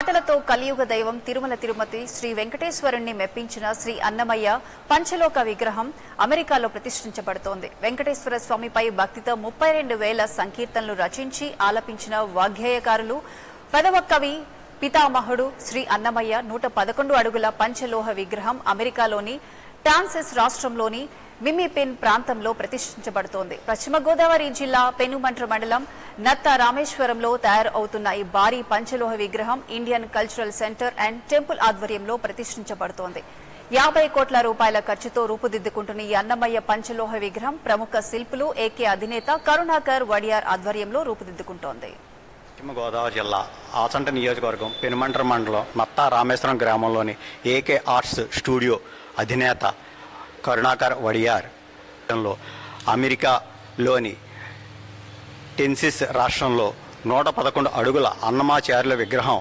మాటలతో కలియుగ దైవం తిరుమల తిరుమతి శ్రీ వెంకటేశ్వరుణ్ణి మెప్పించిన శ్రీ అన్నమయ్య పంచలోక విగ్రహం అమెరికాలో ప్రతిష్ఠించబడుతోంది వెంకటేశ్వర స్వామిపై భక్తితో ముప్పై రెండు వేల సంకీర్తనలు రచించి ఆలపించిన వాగ్గేయకారులు పదవ కవి పితామహుడు శ్రీ అన్నమయ్య నూట పదకొండు అడుగుల పంచలోహ విగ్రహం అమెరికాలోని టాన్సెస్ రాష్ట్రంలోని మిమ్మిపిన్ ప్రాంతంలో ప్రతిష్ఠించబడుతోంది పశ్చిమ గోదావరి జిల్లా పెనుమంట్ర మండలం నత్త రామేశ్వరంలో తయారు అవుతున్న ఈ భారీ పంచలోహ విగ్రహం Indian cultural centre and temple ఆధ్వర్యంలో ప్రతిష్ఠించబడుతోంది యాభై కోట్ల రూపాయల ఖర్చుతో రూపుదిద్దుకుంటున్న ఈ అన్నమయ్య పంచలోహ విగ్రహం ప్రముఖ శిల్పులు ఏకే అధినేత కరుణాకర్ వడియార్ ఆధ్వర్యంలో రూపుదిద్దుకుంటోంది పశ్చిమ గోదావరి జిల్లా ఆచంట నియోజకవర్గం పెనుమంట్ర మండలం నత్తా రామేశ్వరం గ్రామంలోని ఏకే ఆర్ట్స్ స్టూడియో అధినేత కరుణాకర్ వడియార్ లో అమెరికాలోని టెన్సిస్ రాష్ట్రంలో నూట పదకొండు అడుగుల అన్నమాచార్యుల విగ్రహం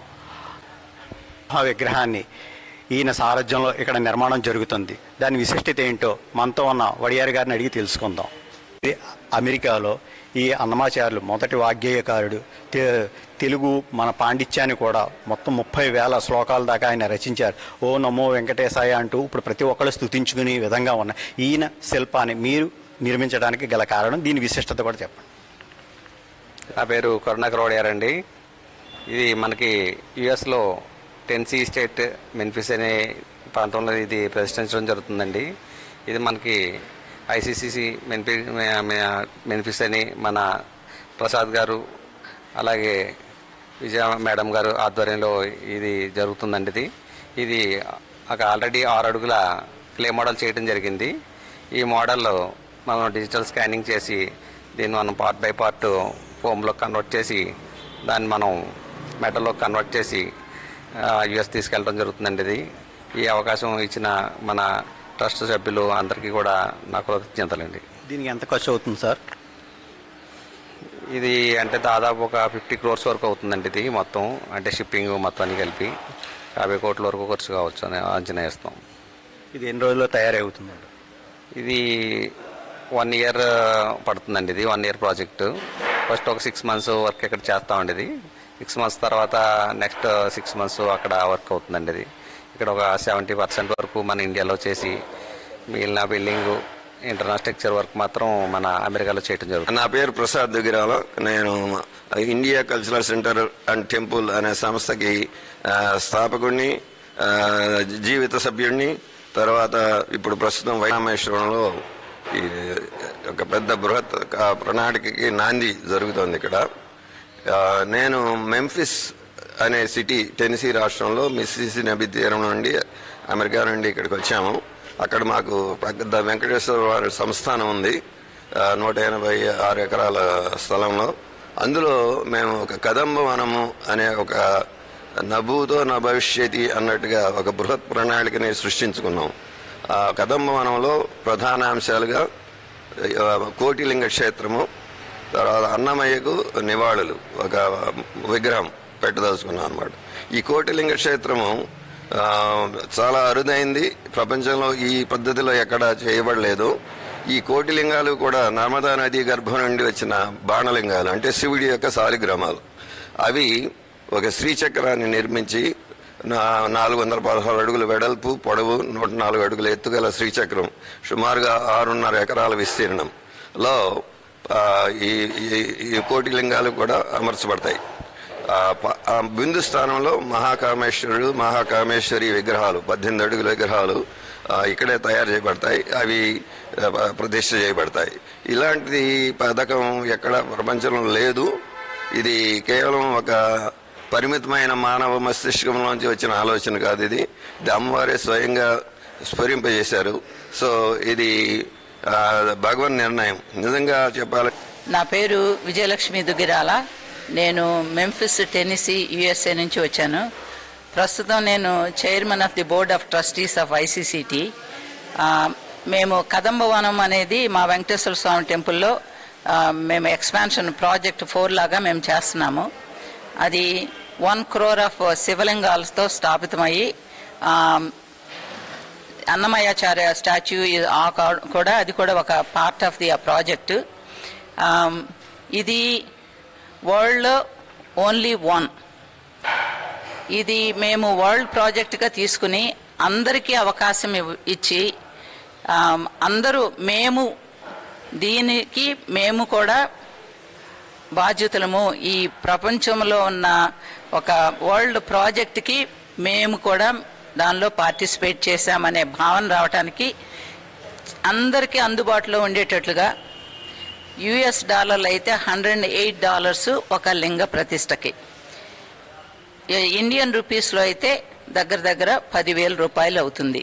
ఆ విగ్రహాన్ని ఈయన సారథ్యంలో ఇక్కడ నిర్మాణం జరుగుతుంది దాని విశిష్టత ఏంటో మనతో ఉన్న వడియార్ గారిని అడిగి తెలుసుకుందాం ఇది అమెరికాలో ఈ అన్నమాచార్యులు మొదటి వాగ్గేయకారుడు తె- తెలుగు మన పాండిత్యాన్ని కూడా మొత్తం ముప్పై వేల శ్లోకాల దాకా ఆయన రచించారు ఓ నమో వెంకటేశాయ అంటూ ఇప్పుడు ప్రతి ఒక్కళ్ళు స్థుతించుకునే విధంగా ఉన్నాయి ఈయన శిల్పాన్ని మీరు నిర్మించడానికి గల కారణం దీని విశిష్టత కూడా చెప్పండి నా పేరు కరుణాకర్ వాడియార్ అండి ఇది మనకి యుఎస్లో టెన్సీ స్టేట్ మెన్ఫిస్ అనే ప్రాంతంలో ఇది ప్రదర్శించడం జరుగుతుందండి ఇది మనకి ఐసీసీసీ మెన్ఫి మెన్ఫిస్ అని మన ప్రసాద్ గారు అలాగే విజయ మేడం గారు ఆధ్వర్యంలో ఇది జరుగుతుందండి ఇది ఇది ఒక ఆల్రెడీ ఆరు అడుగుల క్లే మోడల్ చేయడం జరిగింది ఈ మోడల్లో మనం డిజిటల్ స్కానింగ్ చేసి దీన్ని మనం పార్ట్ బై పార్ట్ ఫోమ్లో కన్వర్ట్ చేసి దాన్ని మనం మెటల్లో కన్వర్ట్ చేసి యుఎస్ తీసుకెళ్ళడం జరుగుతుందండి ఇది ఈ అవకాశం ఇచ్చిన మన ట్రస్ట్ సభ్యులు అందరికీ కూడా నా కృతజ్ఞతలండి దీనికి ఎంత ఖర్చు అవుతుంది సార్ ఇది అంటే దాదాపు ఒక ఫిఫ్టీ క్రోర్స్ వరకు అవుతుందండి ఇది మొత్తం అంటే షిప్పింగ్ మొత్తం అన్ని కలిపి యాభై కోట్ల వరకు ఖర్చు కావచ్చు అని అంచనా వేస్తాం ఇది ఎన్ని రోజుల్లో తయారవుతుందండి ఇది వన్ ఇయర్ పడుతుందండి ఇది వన్ ఇయర్ ప్రాజెక్టు ఫస్ట్ ఒక సిక్స్ మంత్స్ వర్క్ ఇక్కడ చేస్తామండి ఇది సిక్స్ మంత్స్ తర్వాత నెక్స్ట్ సిక్స్ మంత్స్ అక్కడ వర్క్ అవుతుందండి ఇది ఇక్కడ ఒక సెవెంటీ పర్సెంట్ వరకు మన ఇండియాలో చేసి మిగిలిన బిల్డింగ్ ఇంటర్నల్ స్ట్రక్చర్ వర్క్ మాత్రం మన అమెరికాలో చేయడం జరుగుతుంది నా పేరు ప్రసాద్ దుగిరాల నేను India cultural centre and temple అనే సంస్థకి ఆ, స్థాపకుడిని ఆ, జీవిత సభ్యుడిని తర్వాత ఇప్పుడు ప్రస్తుతం వైరామేశ్వరంలో ఈ ఒక పెద్ద బృహత్ క- ప్రణాళికకి నాంది జరుగుతోంది ఇక్కడ ఆ, నేను మెంఫిస్ అనే సిటీ టెనిసీ రాష్ట్రంలో మిస్సిసి నబీ తీరం నుండి అమెరికా నుండి ఇక్కడికి వచ్చాము అక్కడ మాకు పెద్ద వెంకటేశ్వర వారి సంస్థానం ఉంది ఆ, నూట ఎనభై ఆరు ఎకరాల స్థలంలో అందులో మేము ఒక కదంబ వనము అనే ఒక నభూతో నా భవిష్యతి అన్నట్టుగా ఒక బృహత్ ప్రణాళికని సృష్టించుకున్నాం ఆ కదంబ వనంలో ప్రధాన అంశాలుగా ఆ, కోటిలింగ క్షేత్రము తర్వాత అన్నమయ్యకు నివాళులు ఒక విగ్రహం పెట్టదలుచుకున్నాం అనమాట ఈ కోటిలింగ క్షేత్రము ఆ, చాలా అరుదైంది ప్రపంచంలో ఈ పద్ధతిలో ఎక్కడ చేయబడలేదు ఈ కోటిలింగాలు కూడా నర్మదా నది గర్భం నుండి వచ్చిన బాణలింగాలు అంటే శివుడి యొక్క సాలిగ్రామాలు అవి ఒక శ్రీచక్రాన్ని నిర్మించి నా- నాలుగు వందల పదహారు అడుగుల వెడల్పు పొడవు నూట నాలుగు అడుగుల ఎత్తుగల శ్రీచక్రం సుమారుగా ఆరున్నర ఎకరాల విస్తీర్ణంలో ఆ, ఈ ఈ- ఈ కోటి లింగాలు కూడా అమర్చబడతాయి ఆ, ప- ఆ బిందు స్థానంలో మహాకామేశ్వరుడు మహాకామేశ్వరి విగ్రహాలు పద్దెనిమిది అడుగుల విగ్రహాలు ఆ, ఇక్కడే తయారు చేయబడతాయి అవి ఆ, ప- ప్రతిష్ఠ చేయబడతాయి ఇలాంటి పథకం ఎక్కడ ప్రపంచంలో లేదు ఇది కేవలం ఒక పరిమితమైన మానవ మస్తిష్కంలోంచి వచ్చిన ఆలోచన కాదు ఇది ఇది అమ్మవారే స్వయంగా స్ఫురింపజేశారు సో ఇది ఆ, భగవన్ నిర్ణయం నిజంగా చెప్పాలి నా పేరు విజయలక్ష్మి దుగ్గిరాల నేను మెంఫిస్ టెన్నిసీ యుఎస్ఏ నుంచి వచ్చాను ప్రస్తుతం నేను chairman of the board of trustees of ICCT మేము కదంబవనం అనేది మా వెంకటేశ్వర స్వామి టెంపుల్లో ఆ, మేము ఎక్స్పాన్షన్ ప్రాజెక్ట్ ఫోర్ లాగా మేము చేస్తున్నాము అది వన్ క్రోర్ ఆఫ్ శివలింగాలతో స్థాపితమయ్యి ఆ, అన్నమయాచార్య స్టాచ్యూ ఇ- ఆ కా- కూడా అది కూడా ఒక పార్ట్ ఆఫ్ ది ప్రాజెక్ట్ ఇది వరల్డ్లో ఓన్లీ వన్ ఇది మేము వరల్డ్ ప్రాజెక్ట్గా తీసుకుని అందరికీ అవకాశం ఇవ్- ఇచ్చి ఆ, అందరూ మేము దీనికి మేము కూడా బాధ్యతలము ఈ ప్రపంచంలో ఉన్న ఒక వరల్డ్ ప్రాజెక్ట్కి మేము కూడా దానిలో పార్టిసిపేట్ చేశామనే భావన రావడానికి అందరికీ అందుబాటులో ఉండేటట్లుగా యుఎస్ డాలర్లు అయితే హండ్రెడ్ ఎయిట్ డాలర్స్ ఒక లింగ ప్రతిష్టకి ఈ- ఇండియన్ రూపీస్లో అయితే దగ్గర దగ్గర పదివేల రూపాయలు అవుతుంది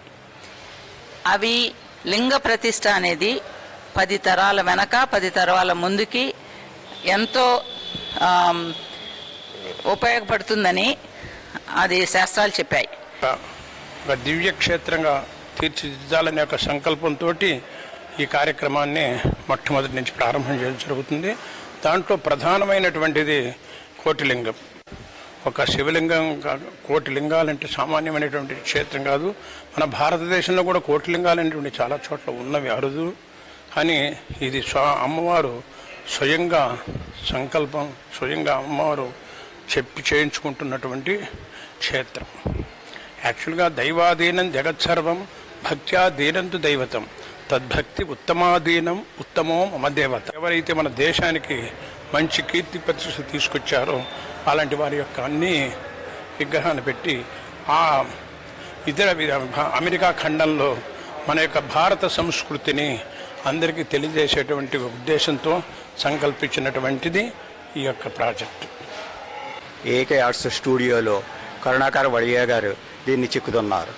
అవి లింగ ప్రతిష్ట అనేది పది తరాల వెనక పది తరాల ముందుకి ఎంతో ఆమ్, ఉపయోగపడుతుందని అది శాస్త్రాలు చెప్పాయి ఒక- ఒక దివ్య క్షేత్రంగా తీర్చిదిద్దాలనే ఒక సంకల్పంతో ఈ కార్యక్రమాన్ని మొట్టమొదటి నుంచి ప్రారంభం చేయడం జరుగుతుంది దాంట్లో ప్రధానమైనటువంటిది కోటిలింగం ఒక శివలింగం కాదు కోటి లింగాలంటే సామాన్యమైనటువంటి క్షేత్రం కాదు మన భారతదేశంలో కూడా కోటి లింగాలనేటువంటి చాలా చోట్ల ఉన్నవి అరుదు కానీ ఇది స్వ అమ్మవారు స్వయంగా సంకల్పం స్వయంగా అమ్మవారు చెప్పి చేయించుకుంటున్నటువంటి క్షేత్రం యాక్చువల్గా దైవాధీనం జగత్సర్వం భక్త్యా దీనంతు దైవతం తద్భక్తి ఉత్తమాధీనం ఉత్తమో మమ దేవత ఎవరైతే మన దేశానికి మంచి కీర్తి ప్రతిష్ట తీసుకొచ్చారో అలాంటి వారి యొక్క అన్ని విగ్రహాన్ని పెట్టి ఆ ఇతర వి- అమెరికా ఖండంలో మన యొక్క భారత సంస్కృతిని అందరికీ తెలియజేసేటువంటి ఉద్దేశంతో సంకల్పించినటువంటిది ఈ యొక్క ప్రాజెక్టు ఏకే ఆర్ట్స్ స్టూడియోలో కరుణాకర్ వడియా గారు దీన్ని చిక్కుతున్నారు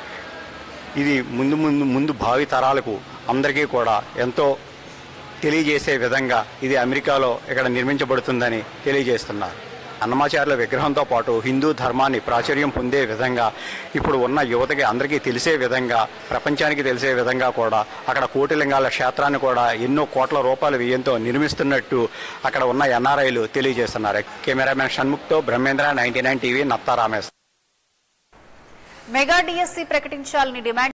ఇది ముందు ముందు ముందు భావి తరాలకు అందరికీ కూడా ఎంతో తెలియజేసే విధంగా ఇది అమెరికాలో ఇక్కడ నిర్మించబడుతుందని తెలియజేస్తున్నారు అన్నమాచార్యుల విగ్రహంతో పాటు హిందూ ధర్మాన్ని ప్రాచుర్యం పొందే విధంగా ఇప్పుడు ఉన్న యువతకి అందరికీ తెలిసే విధంగా ప్రపంచానికి తెలిసే విధంగా కూడా అక్కడ కోటిలింగాల క్షేత్రాన్ని కూడా ఎన్నో కోట్ల రూపాయల వ్యయంతో నిర్మిస్తున్నట్టు అక్కడ ఉన్న ఎన్ఆర్ఐలు తెలియజేస్తున్నారు కెమెరామెన్ షణ్ముఖ్తో Brahmendra ninety nine TV Natta Rameshwar mega DSC ప్రకటించాలని డిమాండ్